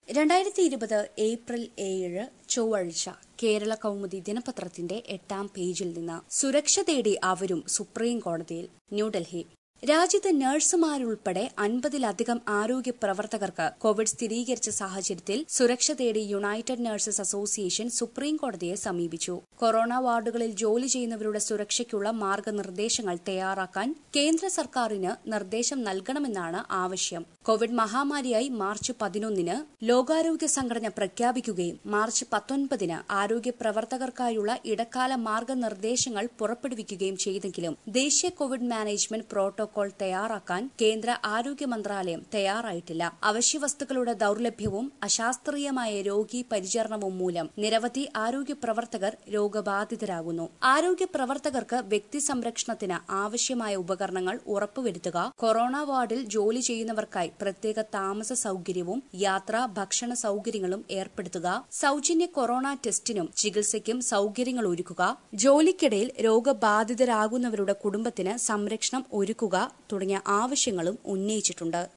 രണ്ടായിരത്തി ഇരുപത് ഏപ്രിൽ ഏഴ് ചൊവ്വാഴ്ച കേരള കൗമുദി ദിനപത്രത്തിന്റെ എട്ടാം പേജിൽ നിന്ന് സുരക്ഷ തേടി അവരും സുപ്രീം കോടതിയിൽ ന്യൂഡൽഹി രാജ്യത്ത് നഴ്സുമാരുൾപ്പെടെ അൻപതിലധികം ആരോഗ്യ പ്രവർത്തകർക്ക് കോവിഡ് സ്ഥിരീകരിച്ച സാഹചര്യത്തിൽ സുരക്ഷ തേടി യുണൈറ്റഡ് നഴ്സസ് അസോസിയേഷൻ സുപ്രീം കോടതിയെ സമീപിച്ചു കൊറോണ വാർഡുകളിൽ ജോലി ചെയ്യുന്നവരുടെ സുരക്ഷയ്ക്കുള്ള മാർഗനിർദ്ദേശങ്ങൾ തയ്യാറാക്കാൻ കേന്ദ്ര സർക്കാരിന് നിർദ്ദേശം നൽകണമെന്നാണ് ആവശ്യം കോവിഡ് മഹാമാരിയായി മാർച്ച് പതിനൊന്നിന് ലോകാരോഗ്യ സംഘടന പ്രഖ്യാപിക്കുകയും മാർച്ച് പത്തൊൻപതിന് ആരോഗ്യ പ്രവർത്തകർക്കായുള്ള ഇടക്കാല മാർഗനിർദ്ദേശങ്ങൾ പുറപ്പെടുവിക്കുകയും ചെയ്തെങ്കിലും ദേശീയ കോവിഡ് മാനേജ്മെന്റ് പ്രോട്ടോകോൾ തയ്യാറാക്കാൻ കേന്ദ്ര ആരോഗ്യ മന്ത്രാലയം തയ്യാറായിട്ടില്ല അവശ്യവസ്തുക്കളുടെ ദൌർലഭ്യവും അശാസ്ത്രീയമായ രോഗി പരിചരണവും മൂലം നിരവധി ആരോഗ്യ പ്രവർത്തകർ രോഗബാധിതരാകുന്നു ആരോഗ്യ പ്രവർത്തകർക്ക് വ്യക്തി സംരക്ഷണത്തിന് ആവശ്യമായ ഉപകരണങ്ങൾ ഉറപ്പുവരുത്തുക കൊറോണ വാർഡിൽ ജോലി ചെയ്യുന്നവർക്കായി പ്രത്യേക താമസ സൌകര്യവും യാത്രാ ഭക്ഷണ സൌകര്യങ്ങളും ഏർപ്പെടുത്തുക സൌജന്യ കൊറോണ ടെസ്റ്റിനും ചികിത്സയ്ക്കും സൌകര്യങ്ങൾ ഒരുക്കുക ജോലിക്കിടയിൽ രോഗബാധിതരാകുന്നവരുടെ കുടുംബത്തിന് സംരക്ഷണം ഒരുക്കുക തുടങ്ങിയ ആവശ്യങ്ങളും ഉന്നയിച്ചിട്ടുണ്ട്